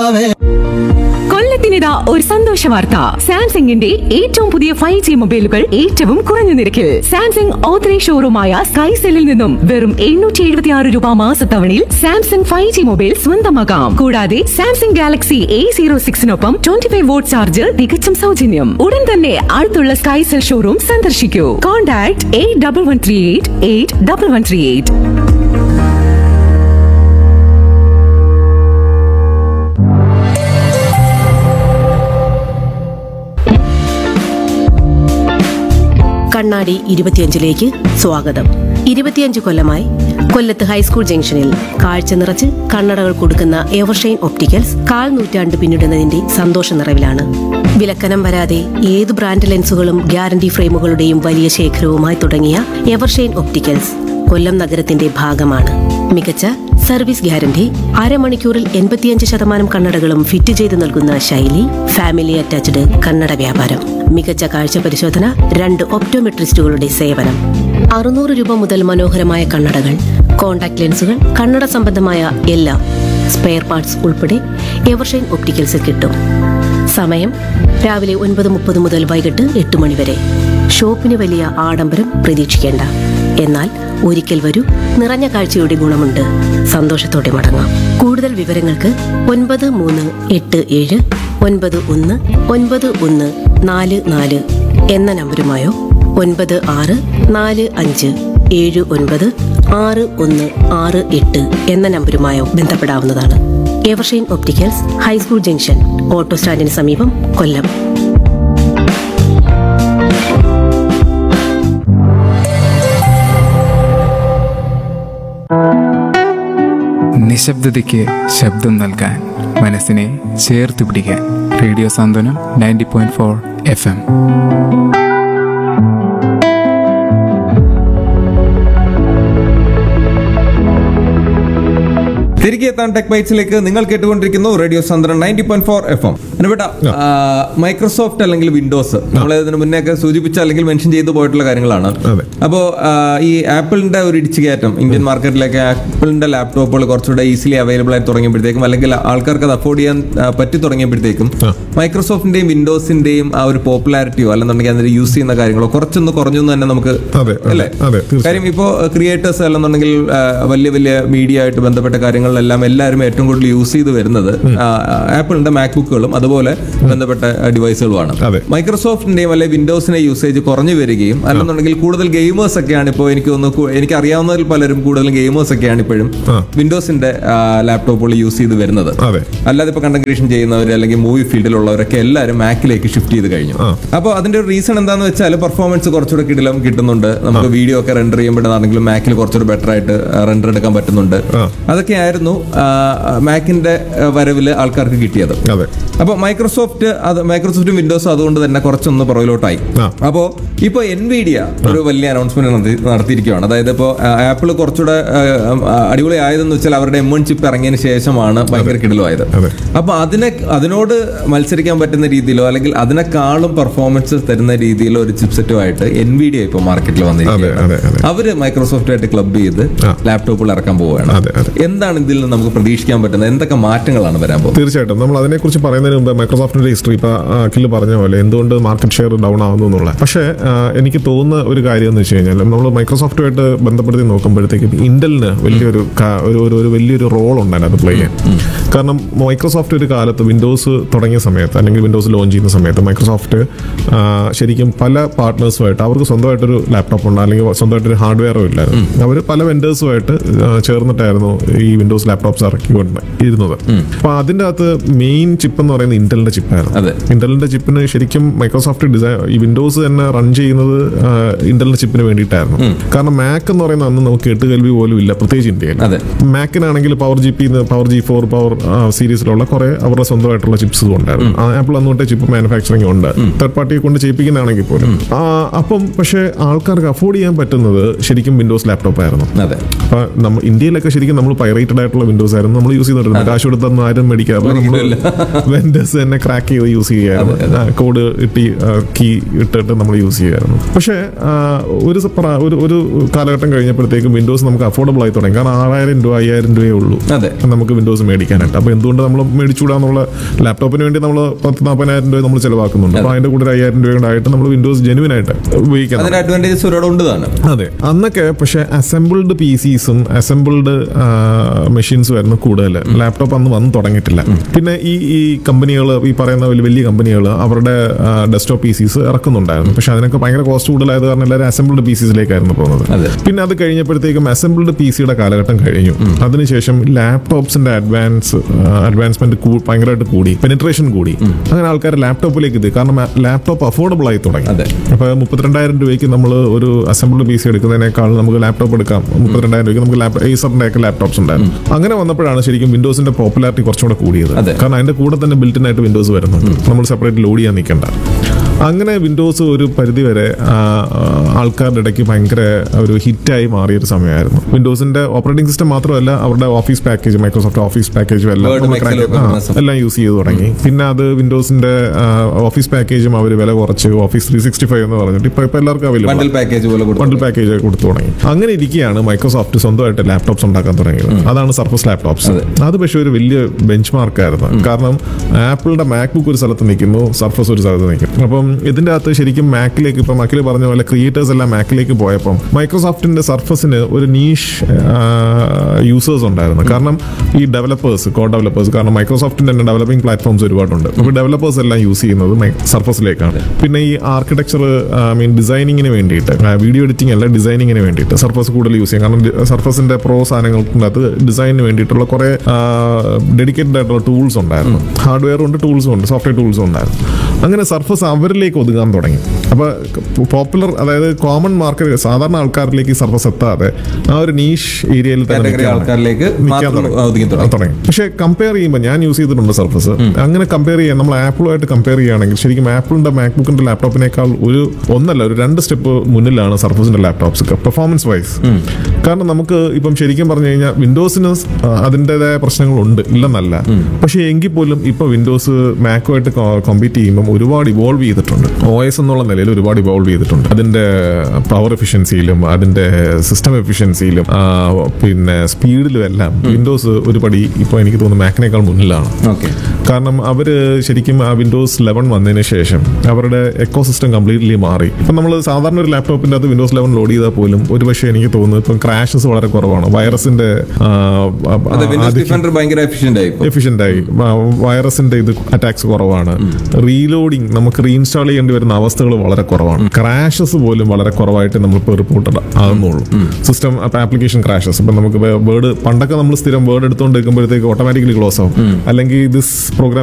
രാജാവേ കൊല്ലത്തിനിതാ ഒരു സന്തോഷ വാർത്ത സാംസങ്ങിന്റെ ഏറ്റവും പുതിയ ഫൈവ് ജി മൊബൈലുകൾ ഏറ്റവും കുറഞ്ഞ നിരക്കിൽ സാംസങ് ഓത്തറൈസ് ഷോറൂമായ സ്കൈസെല്ലിൽ നിന്നും വെറും എണ്ണൂറ്റി എഴുപത്തി ആറ് രൂപ മാസത്തവണയിൽ സാംസങ് ഫൈവ് ജി മൊബൈൽ സ്വന്തമാക്കാം കൂടാതെ സാംസങ് ഗാലക്സി എ സീറോ സിക്സിനൊപ്പം ട്വന്റി ഫൈവ് വോട്ട് ചാർജ് തികച്ചും സൗജന്യം ഉടൻ തന്നെ അടുത്തുള്ള സ്കൈസെൽ ഷോറൂം സന്ദർശിക്കൂ contact eight double one three eight eight double one three eight കണ്ണാടി ഇരുപത്തിയഞ്ചിലേക്ക് സ്വാഗതം ഇരുപത്തിയഞ്ച് കൊല്ലമായി കൊല്ലത്ത് ഹൈസ്കൂൾ ജംഗ്ഷനിൽ കാഴ്ച നിറച്ച് കണ്ണടകൾ കൊടുക്കുന്ന എവർഷൈൻ ഒപ്റ്റിക്കൽസ് കാൽ നൂറ്റാണ്ട് പിന്നിടുന്നതിന്റെ സന്തോഷ നിറവിലാണ് വിലക്കനം വരാതെ ഏത് ബ്രാൻഡ് ലെൻസുകളും ഗ്യാരണ്ടി ഫ്രെയിമുകളുടെയും വലിയ ശേഖരവുമായി തുടങ്ങിയ എവർഷൈൻ ഒപ്റ്റിക്കൽസ് കൊല്ലം നഗരത്തിന്റെ ഭാഗമാണ് മികച്ച സർവീസ് ഗ്യാരണ്ടി അരമണിക്കൂറിൽ എൺപത്തിയഞ്ച് ശതമാനം കണ്ണടകളും ഫിറ്റ് ചെയ്ത് നൽകുന്ന ശൈലി ഫാമിലി അറ്റാച്ച്ഡ് കണ്ണട വ്യാപാരം മികച്ച കാഴ്ച പരിശോധന രണ്ട് ഒപ്റ്റോമെട്രിസ്റ്റുകളുടെ സേവനം അറുന്നൂറ് രൂപ മുതൽ മനോഹരമായ കണ്ണടകൾ കോൺടാക്ട് ലെൻസുകൾ കണ്ണട സംബന്ധമായ എല്ലാം സ്പെയർ പാർട്സ് ഉൾപ്പെടെ എവർഷൈൻ ഒപ്റ്റിക്കൽസിൽ കിട്ടും സമയം രാവിലെ ഒൻപത് മുപ്പത് മുതൽ വൈകിട്ട് എട്ട് മണി വരെ ഷോപ്പിന് വലിയ ആഡംബരം പ്രതീക്ഷിക്കേണ്ട എന്നാൽ ഒരിക്കൽ വരൂ നിറഞ്ഞ കാഴ്ചയുടെ ഗുണമുണ്ട് സന്തോഷത്തോടെ മടങ്ങാം കൂടുതൽ വിവരങ്ങൾക്ക് ഒൻപത് മൂന്ന് എട്ട് ഏഴ് ഒൻപത് ഒന്ന് ഒൻപത് ഒന്ന് നാല് നാല് എന്ന നമ്പരുമായോ ഒൻപത് ആറ് നാല് അഞ്ച് ഏഴ് ഒൻപത് ആറ് ഒന്ന് ആറ് എട്ട് എന്ന നമ്പരുമായോ ബന്ധപ്പെടാവുന്നതാണ് Evershine opticals high school junction auto സ്റ്റാൻഡിന് സമീപം കൊല്ലം നിശബ്ദതയ്ക്ക് ശബ്ദം നൽകാൻ മനസ്സിനെ ചേർത്ത് പിടിക്കാൻ radio Santhwanam ninety point four F M തിരികെ എത്താൻ ടെക് ബൈറ്റ്സിലേക്ക് നിങ്ങൾ കേട്ടുകൊണ്ടിരിക്കുന്നു റേഡിയോ സന്ദ്രൻ ninety point four F M അനുപേട്ട മൈക്രോസോഫ്റ്റ് അല്ലെങ്കിൽ വിൻഡോസ് നമ്മൾ ഇതിന് മുന്നേ ഒക്കെ സൂചിപ്പിച്ച അല്ലെങ്കിൽ മെൻഷൻ ചെയ്തു പോയിട്ടുള്ള കാര്യങ്ങളാണ് അതെ. അപ്പോൾ ഈ ആപ്പിളിന്റെ ഒരു ഇടിച്ചു കയറ്റം ഇന്ത്യൻ മാർക്കറ്റിലേക്ക് ആപ്പിളിന്റെ ലാപ്ടോപ്പുകൾ കുറച്ചുകൂടെ ഈസിലി അവൈലബിൾ ആയി തുടങ്ങിയപ്പോഴത്തേക്കും അല്ലെങ്കിൽ ആൾക്കാർക്ക് അത് അഫോർഡ് ചെയ്യാൻ ആ, പറ്റി തുടങ്ങിയപ്പോഴത്തേക്കും ആ. മൈക്രോസോഫ്റ്റിന്റെയും വിൻഡോസിന്റെയും ആ ഒരു പോപ്പുലാരിറ്റിയോ അല്ലെന്നുണ്ടെങ്കിൽ അതിന് യൂസ് ചെയ്യുന്ന കാര്യങ്ങളോ കുറച്ചൊന്ന് കുറഞ്ഞു എന്ന് തന്നെ നമുക്ക് അതെ, അതെ, അല്ലേ അതെ, തീർച്ചയായും. കാര്യം ഇപ്പോൾ ക്രിയേറ്റേഴ്സ് അല്ലെന്നുണ്ടെങ്കിൽ ആ, വലിയ വലിയ മീഡിയ ആയിട്ട് ബന്ധപ്പെട്ട കാര്യങ്ങളിലെല്ലാം എല്ലാവരും ഏറ്റവും കൂടുതൽ യൂസ് ചെയ്ത് വരുന്നത് ആപ്പിളിന്റെ മാക്ബുക്കുകളും അതുപോലെ ബന്ധപ്പെട്ട ഡിവൈസുകളുമാണ് അതെ. മൈക്രോസോഫ്റ്റിന്റെയും അല്ലെങ്കിൽ വിൻഡോസിന്റെ യൂസേജ് കുറഞ്ഞു വരികയും അല്ലെന്നുണ്ടെങ്കിൽ കൂടുതൽ ഗെയിമേഴ്സ് ഒക്കെയാണ് ഇപ്പോൾ എനിക്ക് തോന്നുന്നു കു- എനിക്ക് അറിയാവുന്നതിൽ പലരും കൂടുതൽ ഗെയിമേഴ്സ് ഒക്കെയാണ് ഇപ്പോഴും ആ. വിൻഡോസിന്റെ ലാപ്ടോപ്പുകൾ യൂസ് ചെയ്ത് വരുന്നത് അതെ. അല്ലാതെ ഇപ്പൊ കണ്ടന്റ് ക്രിയേഷൻ ചെയ്യുന്നവർ അല്ലെങ്കിൽ മൂവി ഫീൽഡിലുള്ളവരൊക്കെ എല്ലാവരും മാക്കിലേക്ക് ഷിഫ്റ്റ് ചെയ്ത് കഴിഞ്ഞു ആ. അപ്പോൾ അതിന്റെ ഒരു റീസൺ എന്താന്ന് വെച്ചാൽ പെർഫോമൻസ് കുറച്ചുകൂടെ കിടിലം കിട്ടുന്നുണ്ട് നമുക്ക് വീഡിയോ ഒക്കെ റെൻഡർ ചെയ്യുമ്പോഴാണെങ്കിലും മാക്കിൽ കുറച്ചുകൂടെ ബെറ്റർ ആയിട്ട് റെൻഡർ എടുക്കാൻ പറ്റുന്നുണ്ട് ആ. അതൊക്കെയായിരുന്നു മാക്കിന്റെ വരവില് ആൾക്കാർക്ക് കിട്ടിയത് അതെ അപ്പൊ മൈക്രോസോഫ്റ്റ് അത് മൈക്രോസോഫ്റ്റും വിൻഡോസും അതുകൊണ്ട് തന്നെ കുറച്ചൊന്ന് പുറകിലോട്ടായി ആ. അപ്പോ ഇപ്പൊ എൻവിഡിയ ഒരു വലിയ അനൗൺസ്മെന്റ് നടത്തി- നടത്തിയിരിക്കുകയാണ് അതായത് ഇപ്പോൾ ആപ്പിൾ കുറച്ചുകൂടെ ആ, ആ, അടിപൊളി ആയതെന്ന് വെച്ചാൽ അവരുടെ എം വൺ ചിപ്പ് ഇറങ്ങിയതിന് ശേഷമാണ് ഭയങ്കര കിടലുമായത് അതെ. അപ്പൊ അതിനെ അതിനോട് മത്സരിക്കാൻ പറ്റുന്ന രീതിയിലോ അല്ലെങ്കിൽ അതിനേക്കാളും പെർഫോമൻസ് തരുന്ന രീതിയിലോ ഒരു ചിപ്സെറ്റുമായിട്ട് എൻവിഡിയ ഇപ്പൊ മാർക്കറ്റിൽ അതെ, അതെ, അതെ. വന്നിരിക്കുകയാണ് അവര് മൈക്രോസോഫ്റ്റുമായിട്ട് ക്ലബ് ചെയ്ത് ആ. ലാപ്ടോപ്പുകൾ ഇറക്കാൻ പോവുകയാണ് അതെ, അതെ. എന്താണ് ഇതിൽ നിന്ന് നമുക്ക് പ്രതീക്ഷിക്കാൻ പറ്റുന്നത് എന്തൊക്കെ മാറ്റങ്ങളാണ് വരാൻ പോകുന്നത് തീർച്ചയായിട്ടും നമ്മൾ അതിനെക്കുറിച്ച് പറയുന്നതിന് മുമ്പ് മൈക്രോസോഫ്റ്റിന്റെ ഹിസ്റ്ററി ഇപ്പൊ അഖിൽ പറഞ്ഞ പോലെ എന്തുകൊണ്ട് മാർക്കറ്റ് ഷെയർ ഡൗൺ ആവുന്നു എന്നുള്ള പക്ഷേ ആ, എനിക്ക് തോന്നുന്ന ഒരു കാര്യം എന്ന് വെച്ച് കഴിഞ്ഞാൽ നമ്മൾ മൈക്രോസോഫ്റ്റുമായിട്ട് ബന്ധപ്പെടുത്തി നോക്കുമ്പോഴത്തേക്കും ഇന്റലിന് വലിയൊരു കാ- ഒരു ഒരു ഒരു വലിയൊരു റോൾ ഉണ്ടായിരുന്നു അത് പ്ലേ ചെയ്യാൻ കാരണം മൈക്രോസോഫ്റ്റ് ഒരു കാലത്ത് വിൻഡോസ് തുടങ്ങിയ സമയത്ത് അല്ലെങ്കിൽ വിൻഡോസ് ലോഞ്ച് ചെയ്യുന്ന സമയത്ത് മൈക്രോസോഫ്റ്റ് ആ, ശരിക്കും പല പാർട്ട്നേഴ്സുമായിട്ട് അവർക്ക് സ്വന്തമായിട്ടൊരു ലാപ്ടോപ്പ് ഉണ്ട് അല്ലെങ്കിൽ സ്വന്തമായിട്ടൊരു ഹാർഡ്വെയറോ ഇല്ലായിരുന്നു അവർ പല വെൻഡേഴ്സുമായിട്ട് ചേർന്നിട്ടായിരുന്നു ഈ വിൻഡോസ് ലാപ്ടോപ്സ് ഇറക്കിക്കൊണ്ട് ഇരുന്നത് അപ്പൊ അതിന്റെ അകത്ത് മെയിൻ ചിപ്പ് എന്ന് പറയുന്നത് ഇന്റലിന്റെ ചിപ്പായിരുന്നു അതെ. ഇന്റലിന്റെ ചിപ്പിന് ശരിക്കും മൈക്രോസോഫ്റ്റ് ഡിസൈൻ ഈ വിൻഡോസ് തന്നെ റൺ ചെയ്യുന്നത് ആ, ഇന്റലിന്റെ ചിപ്പിന് വേണ്ടിയിട്ടായിരുന്നു കാരണം മാക് എന്ന് പറയുന്ന അന്ന് നമുക്ക് കേട്ടുകേൾവി പോലും ഇല്ല പ്രത്യേകിച്ച് ഇന്ത്യയിൽ അതെ. മാക്കിനാണെങ്കിൽ power G P power G four power സീരീസിലുള്ള കുറെ അവരുടെ സ്വന്തമായിട്ടുള്ള ചിപ്സ് ഉണ്ടായിരുന്നു ആപ്പിൾ അന്ന് തൊട്ടേ ചിപ്പ് മാനുഫാക്ചറിങ് ഉണ്ട് തേർഡ് പാർട്ടിയെ കൊണ്ട് ചെയ്യിപ്പിക്കുന്നതാണെങ്കിൽ പോലും ആ, അപ്പം പക്ഷേ ആൾക്കാർക്ക് അഫോർഡ് ചെയ്യാൻ പറ്റുന്നത് ശരിക്കും വിൻഡോസ് ലാപ്ടോപ്പ് ആയിരുന്നു അതെ അപ്പൊ നമ്മൾ ഇന്ത്യയിലൊക്കെ ശരിക്കും നമ്മൾ പൈറേറ്റഡ് ആയിട്ടുള്ള വിൻഡോസ് ആയിരുന്നു നമ്മൾ യൂസ് ചെയ്തിട്ടുണ്ട് കാശ് കൊടുത്തൊന്നും ആരും മേടിക്കാറില്ല നമ്മൾ വെൻഡേഴ്സ് തന്നെ ക്രാക്ക് ചെയ്ത് യൂസ് ചെയ്യാറുണ്ട് കോഡ് ഇട്ടി കീ ഇട്ടിട്ട് നമ്മൾ യൂസ് ചെയ്യാറുണ്ട് പക്ഷേ ആ, ഒരു സ- പ്ര- ഒരു ഒരു കാലഘട്ടം കഴിഞ്ഞപ്പോഴത്തേക്കും വിൻഡോസ് നമുക്ക് അഫോർഡബിൾ ആയി തുടങ്ങി കാരണം ആറായിരം രൂപ അയ്യായിരം രൂപയേ ഉള്ളൂ അതെ നമുക്ക് വിൻഡോസ് മേടിക്കാനായിട്ട് ചെയ്യാനായിട്ട് അപ്പോൾ എന്തുകൊണ്ട് നമ്മൾ മേടിച്ചുകൂടാന്നുള്ള ലാപ്ടോപ്പിന് വേണ്ടി നമ്മൾ പത്ത് നാൽപ്പതിനായിരം രൂപ നമ്മൾ ചിലവാക്കുന്നുണ്ട് അപ്പോൾ അതിന്റെ കൂടെ ഒരു അയ്യായിരം രൂപ കൂടെ ആയിട്ട് നമ്മൾ വിൻഡോസ് ജെനുവിൻ ആയിട്ട് ഉപയോഗിക്കാൻ അതിന്റെ അഡ്വാൻറ്റേജസ് ഒരുപാട് ഉണ്ട് താനും അതെ അന്നൊക്കെ പക്ഷെ അസംബിൾഡ് പി സിസും അസംബിൾഡ് മെഷീൻസും ആയിരുന്നു കൂടുതൽ ലാപ്ടോപ്പ് അന്ന് വന്ന് തുടങ്ങിയിട്ടില്ല പിന്നെ ഈ ഈ കമ്പനികൾ ഈ പറയുന്ന വലിയ വലിയ കമ്പനികൾ അവരുടെ ഡെസ്ക്ടോപ്പ് പി സിസ് ഇറക്കുന്നുണ്ടായിരുന്നു പക്ഷെ അതിനൊക്കെ ഭയങ്കര കോസ്റ്റ് കൂടുതലായത് കാരണം എല്ലാവരും അസംബിൾഡ് പി സിസിലേക്കായിരുന്നു പോകുന്നത് അതെ. പിന്നെ അത് കഴിഞ്ഞപ്പോഴത്തേക്കും അസംബിൾഡ് പി സിയുടെ കാലഘട്ടം കഴിഞ്ഞു അതിനുശേഷം ലാപ്ടോപ്സിന്റെ അഡ്വാൻസ് അഡ്വാൻസ്മെന്റ് ഭയങ്കരമായിട്ട് കൂടി പെനിട്രേഷൻ കൂടി അങ്ങനെ ആൾക്കാർ ലാപ്ടോപ്പിലേക്ക് എത്തി കാരണം ലാപ്ടോപ്പ് അഫോർഡബിൾ ആയി തുടങ്ങി അതെ. അപ്പോൾ മുപ്പത്തിരണ്ടായിരം രൂപയ്ക്ക് നമ്മൾ ഒരു അസംബിൾഡ് പി സി എടുക്കുന്നതിനേക്കാൾ നമുക്ക് ലാപ്ടോപ്പ് എടുക്കാം മുപ്പത്തിരണ്ടായിരം രൂപയ്ക്ക് നമുക്ക് ലാപ്പ് ഏസറിന്റെ ഒക്കെ ലാപ്ടോപ്സ് ഉണ്ടായിരുന്നു അങ്ങനെ വന്നപ്പോഴാണ് ശരിക്കും വിൻഡോസിന്റെ പോപ്പുലാരിറ്റി കുറച്ചും കൂടെ കൂടിയത് അതെ. കാരണം അതിന്റെ കൂടെ തന്നെ ബിൽറ്റിൻ ആയിട്ട് വിൻഡോസ് വരുന്നുണ്ട് നമ്മൾ സെപ്പറേറ്റ് ലോഡ് ചെയ്യാൻ നിൽക്കണ്ട അങ്ങനെ വിൻഡോസ് ഒരു പരിധി വരെ ആ, ആ, ആൾക്കാരുടെ ഇടയ്ക്ക് ഭയങ്കര ഒരു ഹിറ്റായി മാറിയ ഒരു സമയമായിരുന്നു വിൻഡോസിന്റെ ഓപ്പറേറ്റിംഗ് സിസ്റ്റം മാത്രമല്ല അവരുടെ ഓഫീസ് പാക്കേജ് മൈക്രോസോഫ്റ്റ് ഓഫീസ് പാക്കേജും എല്ലാം Word, നമ്മൾ Excel crack- ഒക്കെ ആ, വരുന്ന എല്ലാം യൂസ് ചെയ്ത് തുടങ്ങി പിന്നെ അത് വിൻഡോസിന്റെ ഓഫീസ് പാക്കേജും അവർ വില കുറച്ച് ഓഫീസ് ത്രീ സിക്സ്റ്റി ഫൈവ് എന്ന് പറഞ്ഞിട്ട് ഇപ്പൊ ഇപ്പൊ എല്ലാവർക്കും അവൈലബിൾ ബണ്ടിൽ പാക്കേജ് പോലെ കൊടുക്കും ബണ്ടിൽ പാക്കേജ് കൊടുത്തു തുടങ്ങി അങ്ങനെ ഇരിക്കുകയാണ് മൈക്രോസോഫ്റ്റ് സ്വന്തമായിട്ട് ലാപ്ടോപ്സ് ഉണ്ടാക്കാൻ തുടങ്ങിയത് അതാണ് സർഫസ് ലാപ്ടോപ്സ് അത് പക്ഷേ ഒരു വലിയ ബെഞ്ച് മാർക്കായിരുന്നു കാരണം ആപ്പിളിന്റെ മാക്ബുക്ക് ഒരു സ്ഥലത്ത് നിൽക്കുന്നു സർഫസ് ഒരു സ്ഥലത്ത് നിൽക്കും അപ്പം ഇതിന്റെ അകത്ത് ശരിക്കും മാക്കിലേക്ക് ഇപ്പം അഖിൽ പറഞ്ഞ പോലെ ക്രിയേറ്റേഴ്സ് എല്ലാം മാക്കിലേക്ക് പോയപ്പം മൈക്രോസോഫ്റ്റിന്റെ സർഫസിന് ഒരു നീഷ് യൂസേഴ്സ് ഉണ്ടായിരുന്നു കാരണം ഈ ഡെവലപ്പേഴ്സ് കോ ഡെവലപ്പേഴ്സ് കാരണം മൈക്രോസോഫ്റ്റിന്റെ തന്നെ ഡെവലപ്പിംഗ് പ്ലാറ്റ്ഫോംസ് ഒരുപാടുണ്ട് അപ്പോൾ ഡെവലപ്പേഴ്സ് എല്ലാം യൂസ് ചെയ്യുന്നത് സർഫസിലേക്കാണ് പിന്നെ ഈ ആർക്കിടെക്ചർ ഐ മീൻ ഡിസൈനിങ്ങിന് വേണ്ടിയിട്ട് വീഡിയോ എഡിറ്റിംഗ് അല്ല ഡിസൈനിങ്ങിന് വേണ്ടിയിട്ട് സർഫസ് കൂടുതൽ യൂസ് ചെയ്യും കാരണം സർഫസിന്റെ പ്രോ സാധനങ്ങൾക്കകത്ത് ഡിസൈനിന് വേണ്ടിയിട്ടുള്ള കുറെ ഡെഡിക്കേറ്റഡ് ആയിട്ടുള്ള ടൂൾസ് ഉണ്ടായിരുന്നു ഹാർഡ്വെയറും ഉണ്ട് ടൂൾസും ഉണ്ട് സോഫ്റ്റ്വെയർ ടൂൾസും ഉണ്ടായിരുന്നു അങ്ങനെ സർഫസ് അവരിലേക്ക് ഒതുങ്ങാൻ തുടങ്ങി അപ്പോൾ പോപ്പുലർ അതായത് കോമൺ മാർക്കറ്റ് സാധാരണ ആൾക്കാരിലേക്ക് ഈ സർഫസ് എത്താതെ ആ ഒരു നീഷ് ഏരിയയിൽ തന്നെ കാറ്റഗറി നിൽക്കാൻ ആൾക്കാരിലേക്ക് നിൽക്കാൻ മാത്രം തുടങ്ങി. ഒതുങ്ങി തുടങ്ങി തുടങ്ങി പക്ഷെ കമ്പയർ ചെയ്യുമ്പോൾ ഞാൻ യൂസ് ചെയ്തിട്ടുണ്ട് സർഫസ് അങ്ങനെ കമ്പയർ ചെയ്യാൻ നമ്മൾ ആപ്പിളുമായിട്ട് കമ്പയർ ചെയ്യുകയാണെങ്കിൽ ശരിക്കും ആപ്പിളിന്റെ മാക്ബുക്കിന്റെ ലാപ്ടോപ്പിനേക്കാൾ ഒരു ഒന്നല്ല ഒരു രണ്ട് സ്റ്റെപ്പ് മുന്നിലാണ് സർഫസിന്റെ ലാപ്ടോപ്സ് പെർഫോമൻസ് വൈസ് കാരണം നമുക്ക് ഇപ്പം ശരിക്കും പറഞ്ഞു കഴിഞ്ഞാൽ വിൻഡോസിന് അതിൻ്റെതായ പ്രശ്നങ്ങളുണ്ട് ഇല്ലെന്നല്ല പക്ഷേ എങ്കിൽ പോലും ഇപ്പൊ വിൻഡോസ് മാക്കുമായിട്ട് കോമ്പീറ്റ് ചെയ്യുമ്പോൾ ഒരുപാട് ഇവോൾവ് ചെയ്തിട്ടുണ്ട് ഒ എസ് എന്നുള്ള നിലയിൽ ഒരുപാട് ഇവോൾവ് ചെയ്തിട്ടുണ്ട് അതിന്റെ പവർ എഫിഷ്യൻസിയിലും അതിന്റെ സിസ്റ്റം എഫിഷ്യൻസിയിലും പിന്നെ സ്പീഡിലും എല്ലാം വിൻഡോസ് ഒരു പടി ഇപ്പോൾ എനിക്ക് തോന്നുന്നു മാക്കിനേക്കാൾ മുന്നിലാണ് ഓക്കെ കാരണം അവർ ശരിക്കും ആ വിൻഡോസ് ലെവൻ വന്നതിന് ശേഷം അവരുടെ എക്കോ സിസ്റ്റം കംപ്ലീറ്റ്ലി മാറി ഇപ്പം നമ്മൾ സാധാരണ ഒരു ലാപ്ടോപ്പിന്റെ അത് വിൻഡോസ് ലെവൻ ലോഡ് ചെയ്താൽ പോലും ഒരു പക്ഷേ എനിക്ക് തോന്നുന്നു ഇപ്പം ക്രാഷസ് വളരെ കുറവാണ് വൈറസിന്റെ അതെ വിൻഡോസ് ഡിഫൻഡർ ഭയങ്കര എഫിഷ്യന്റ് ആയി ഇപ്പൊ. എഫിഷ്യന്റ് ആയി വൈറസിന്റെ ഇത് അറ്റാക്സ് കുറവാണ് റീലോഡിങ് നമുക്ക് റീഇൻസ്റ്റാൾ ചെയ്യേണ്ടി വരുന്ന അവസ്ഥകൾ വളരെ കുറവാണ് ക്രാഷസ് പോലും വളരെ കുറവായിട്ട് നമ്മളിപ്പോൾ റിപ്പോർട്ടഡ് ആകുന്നുള്ളൂ സിസ്റ്റം ആപ്ലിക്കേഷൻ ക്രാഷസ് ഇപ്പം നമുക്ക് വേർഡ് പണ്ടൊക്കെ നമ്മൾ സ്ഥിരം വേർഡ് എടുത്തുകൊണ്ട് നിൽക്കുമ്പോഴത്തേക്ക് ഓട്ടോമാറ്റിക്കലി ക്ലോസ് ആവും അല്ലെങ്കിൽ ദിസ് പ്രോഗ്രാം